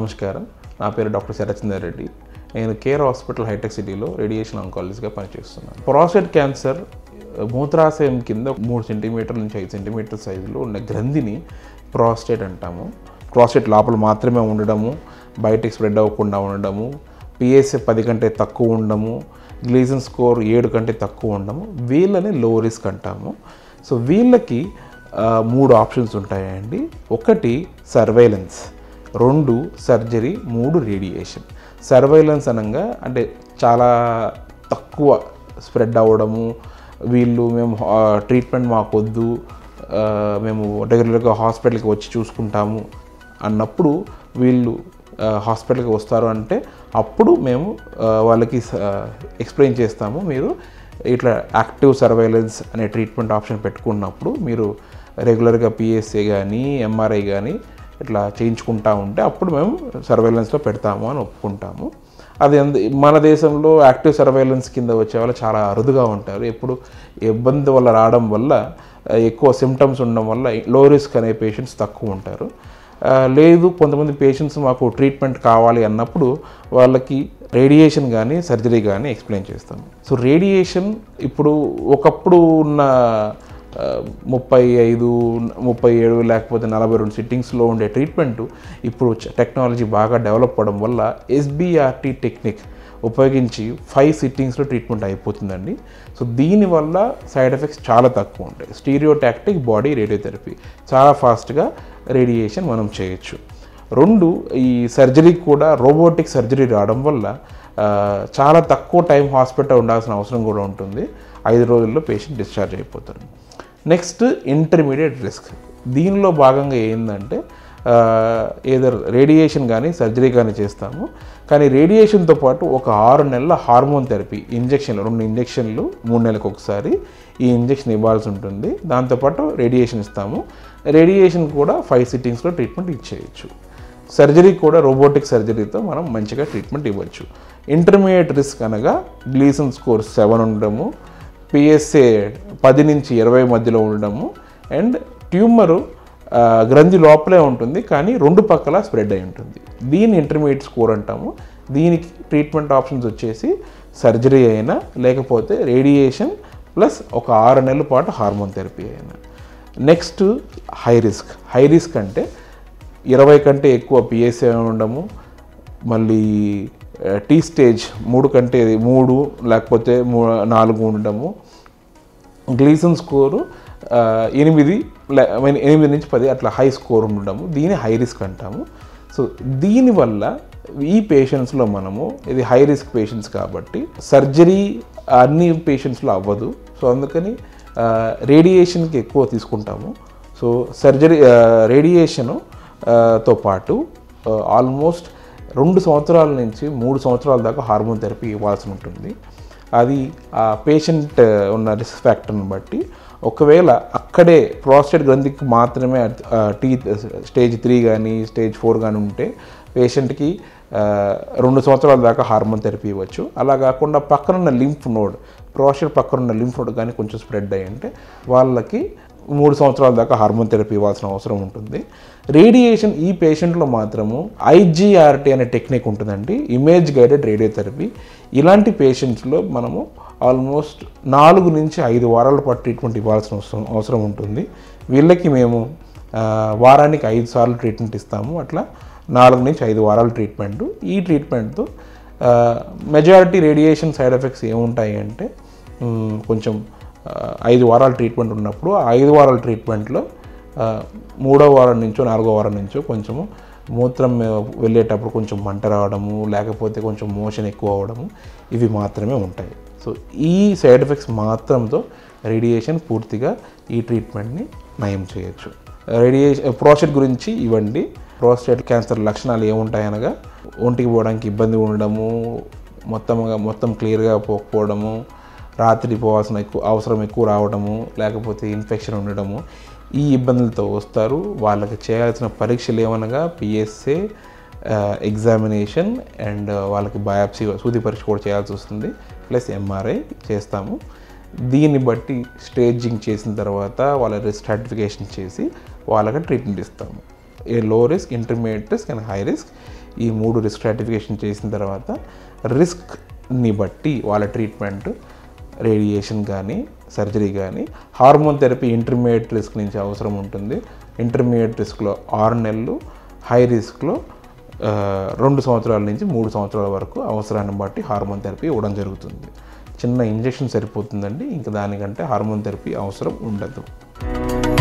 నమస్కారం నా పేరు డాక్టర్ శరచందర్ రెడ్డి నేను కేర్ హాస్పిటల్ హైటెక్ సిటీలో రేడియేషన్ ఆంకాలజీగా పనిచేస్తున్నాను ప్రాస్టేట్ క్యాన్సర్ మూత్రాశయం కింద మూడు సెంటీమీటర్ల నుంచి ఐదు సెంటీమీటర్ సైజులో ఉన్న గ్రంథిని ప్రాస్టేట్ అంటాము ప్రాస్టేట్ లోపల మాత్రమే ఉండడము బయటికి స్ప్రెడ్ అవ్వకుండా ఉండడము పిఎస్ఏ పది కంటే తక్కువ ఉండడము గ్లీజన్ స్కోర్ ఏడు కంటే తక్కువ ఉండము వీళ్ళని లో రిస్క్ అంటాము సో వీళ్ళకి ఆ, మూడు ఆప్షన్స్ ఉంటాయండి ఒకటి సర్వైలెన్స్ రెండు సర్జరీ మూడు రేడియేషన్ సర్వైలెన్స్ అనగా అంటే చాలా తక్కువ స్ప్రెడ్ అవ్వడము వీళ్ళు మేము ట్రీట్మెంట్ మాకొద్దు ఆ, మేము రెగ్యులర్గా హాస్పిటల్కి వచ్చి చూసుకుంటాము అన్నప్పుడు వీళ్ళు ఆ, హాస్పిటల్కి వస్తారు అంటే అప్పుడు మేము ఆ, వాళ్ళకి ఎక్స్ప్లెయిన్ చేస్తాము మీరు ఇట్లా యాక్టివ్ సర్వైలెన్స్ అనే ట్రీట్మెంట్ ఆప్షన్ పెట్టుకున్నప్పుడు మీరు రెగ్యులర్గా పిఎస్ఏ కానీ ఎంఆర్ఐ కానీ ఇట్లా చేయించుకుంటా ఉంటే అప్పుడు మేము సర్వైలెన్స్లో పెడతాము అని ఒప్పుకుంటాము అది ఎందు మన దేశంలో యాక్టివ్ సర్వైలెన్స్ కింద వచ్చే వాళ్ళు చాలా అరుదుగా ఉంటారు ఎప్పుడు ఇబ్బంది వల్ల రావడం వల్ల ఆ, ఎక్కువ సిమ్టమ్స్ ఉండడం వల్ల లో రిస్క్ అనే పేషెంట్స్ తక్కువ ఉంటారు ఆ, లేదు కొంతమంది పేషెంట్స్ మాకు ట్రీట్మెంట్ కావాలి అన్నప్పుడు వాళ్ళకి రేడియేషన్ కానీ సర్జరీ కానీ ఎక్స్ప్లెయిన్ చేస్తాము సో రేడియేషన్ ఇప్పుడు ఒకప్పుడు ఉన్న ఆ, ముప్పై ఐదు ముప్పై ఏడు లేకపోతే నలభై రెండు సిట్టింగ్స్లో ఉండే ట్రీట్మెంట్ ఇప్పుడు చ- టెక్నాలజీ బాగా డెవలప్ అవ్వడం వల్ల ఎస్బిఆర్టీ టెక్నిక్ ఉపయోగించి ఫైవ్ సిట్టింగ్స్లో ట్రీట్మెంట్ అయిపోతుందండి సో దీనివల్ల సైడ్ ఎఫెక్ట్స్ చాలా తక్కువ ఉంటాయి స్టీరియోటాక్టిక్ బాడీ రేడియోథెరపీ చాలా ఫాస్ట్గా రేడియేషన్ మనం చేయొచ్చు రెండు ఈ సర్జరీ కూడా రోబోటిక్ సర్జరీ రావడం వల్ల ఆ, చాలా తక్కువ టైం హాస్పిటల్ ఉండాల్సిన అవసరం కూడా ఉంటుంది ఐదు రోజుల్లో పేషెంట్ డిశ్చార్జ్ అయిపోతారు నెక్స్ట్ ఇంటర్మీడియట్ రిస్క్ దీనిలో భాగంగా ఏంటంటే ఏదర్ రేడియేషన్ కానీ సర్జరీ కానీ చేస్తాము కానీ రేడియేషన్తో పాటు ఒక ఆరు నెలల హార్మోన్ థెరపీ ఇంజక్షన్లు రెండు ఇంజక్షన్లు మూడు నెలలకు ఒకసారి ఈ ఇంజక్షన్ ఇవ్వాల్సి ఉంటుంది దాంతోపాటు రేడియేషన్ ఇస్తాము రేడియేషన్ కూడా ఫైవ్ సిట్టింగ్స్లో ట్రీట్మెంట్ ఇచ్చేయచ్చు సర్జరీ కూడా రోబోటిక్ సర్జరీతో మనం మంచిగా ట్రీట్మెంట్ ఇవ్వచ్చు ఇంటర్మీడియట్ రిస్క్ అనగా గ్లీసన్ స్కోర్ సెవెన్ ఉండడము పిఎస్ఏ పది నుంచి ఇరవై మధ్యలో ఉండడము అండ్ ట్యూమరు ఆ, గ్రంథి లోపలే ఉంటుంది కానీ రెండు పక్కల స్ప్రెడ్ అయి ఉంటుంది దీని ఇంటర్మీడియట్ స్కోర్ అంటాము దీనికి ట్రీట్మెంట్ ఆప్షన్స్ వచ్చేసి సర్జరీ అయినా లేకపోతే రేడియేషన్ ప్లస్ ఒక ఆరు నెలల పాటు హార్మోన్ థెరపీ అయినా next high risk high risk అంటే ఇరవై కంటే ఎక్కువ పిఎస్ఏ ఉండడము మళ్ళీ ఆ, టీ స్టేజ్ మూడు కంటే మూడు లేకపోతే మూ నాలుగు ఉండడము గ్లీసన్ స్కోరు ఆ, ఎనిమిది లే- I mean, ఎనిమిది నుంచి పది అట్లా హై స్కోర్ ఉండడము దీని హై రిస్క్ అంటాము సో దీనివల్ల ఈ పేషెంట్స్లో మనము ఇది హై రిస్క్ పేషెంట్స్ కాబట్టి సర్జరీ అన్ని పేషెంట్స్లో అవ్వదు సో అందుకని ఆ, రేడియేషన్కి ఎక్కువ తీసుకుంటాము సో సర్జరీ ఆ, రేడియేషను ఆ, తో పాటు ఆ, ఆల్మోస్ట్ రెండు సంవత్సరాల నుంచి మూడు సంవత్సరాల దాకా హార్మోన్ థెరపీ ఇవ్వాల్సి ఉంటుంది అది ఆ పేషెంట్ ఉన్న రిస్క్ ఫ్యాక్టర్ని బట్టి ఒకవేళ అక్కడే ప్రాస్టేట్ గ్రంథికి మాత్రమే ఆ, టీ స్టేజ్ త్రీ కానీ స్టేజ్ ఫోర్ కానీ ఉంటే పేషెంట్కి ఆ, రెండు సంవత్సరాల దాకా హార్మోన్ థెరపీ ఇవ్వచ్చు అలా కాకుండా పక్కనున్న లింఫ్ నోడ్ ప్రాస్టేట్ పక్కనున్న లింఫ్ నోడ్ కానీ కొంచెం స్ప్రెడ్ అయ్యి ఉంటే వాళ్ళకి మూడు సంవత్సరాల దాకా హార్మోన్ థెరపీ ఇవ్వాల్సిన అవసరం ఉంటుంది రేడియేషన్ ఈ పేషెంట్లో మాత్రము ఐజీఆర్టీ అనే టెక్నిక్ ఉంటుందండి ఇమేజ్ గైడెడ్ రేడియోథెరపీ ఇలాంటి పేషెంట్స్లో మనము ఆల్మోస్ట్ నాలుగు నుంచి ఐదు వారాల పాటు ట్రీట్మెంట్ ఇవ్వాల్సిన అవసరం అవసరం ఉంటుంది వీళ్ళకి మేము ఆ, వారానికి ఐదు సార్లు ట్రీట్మెంట్ ఇస్తాము అట్లా నాలుగు నుంచి ఐదు వారాల ట్రీట్మెంట్ ఈ ట్రీట్మెంట్తో మెజారిటీ రేడియేషన్ సైడ్ ఎఫెక్ట్స్ ఏముంటాయి అంటే మ్, కొంచెం ఆ, ఐదు వారాల ట్రీట్మెంట్ ఉన్నప్పుడు ఆ ఐదు వారాల ట్రీట్మెంట్లో ఆ, మూడో వారం నుంచో నాలుగో వారం నుంచో కొంచెము మూత్రం వెళ్ళేటప్పుడు కొంచెం మంట రావడము లేకపోతే కొంచెం మోషన్ ఎక్కువ అవ్వడము ఇవి మాత్రమే ఉంటాయి సో ఈ సైడ్ ఎఫెక్ట్స్ మాత్రంతో రేడియేషన్ పూర్తిగా ఈ ట్రీట్మెంట్ని నయం చేయొచ్చు రేడియేషన్ ప్రోస్టేట్ గురించి ఇవ్వండి ప్రోస్టేట్ క్యాన్సర్ లక్షణాలు ఏముంటాయనగా ఒంటికి పోవడానికి ఇబ్బంది ఉండడము మొత్తంగా మొత్తం క్లియర్గా పోకపోవడము రాత్రి పోవాల్సిన ఎక్కువ అవసరం ఎక్కువ రావడము లేకపోతే ఇన్ఫెక్షన్ ఉండడము ఈ ఇబ్బందులతో వస్తారు వాళ్ళకి చేయాల్సిన పరీక్షలు ఏమనగా పిఎస్ఏ ఎగ్జామినేషన్ అండ్ వాళ్ళకి బయాప్సీ సూది పరీక్ష కూడా చేయాల్సి వస్తుంది ప్లస్ ఎంఆర్ఐ చేస్తాము దీన్ని బట్టి స్టేజింగ్ చేసిన తర్వాత వాళ్ళ రిస్క్ స్ట్రాటిఫికేషన్ చేసి వాళ్ళకి ట్రీట్మెంట్ ఇస్తాము a low risk intermediate risk and high risk ఈ మూడు రిస్క్ స్ట్రాటిఫికేషన్ చేసిన తర్వాత రిస్క్ని బట్టి వాళ్ళ ట్రీట్మెంట్ రేడియేషన్ కానీ సర్జరీ కానీ హార్మోన్ థెరపీ ఇంటర్మీడియట్ రిస్క్ నుంచి అవసరం ఉంటుంది ఇంటర్మీడియట్ రిస్క్లో ఆరు నెలలు హై రిస్క్లో ఆ, రెండు సంవత్సరాల నుంచి మూడు సంవత్సరాల వరకు అవసరాన్ని బట్టి హార్మోన్ థెరపీ ఇవ్వడం జరుగుతుంది చిన్న ఇంజెక్షన్ సరిపోతుందండి ఇంకా దానికంటే హార్మోన్ థెరపీ అవసరం ఉండదు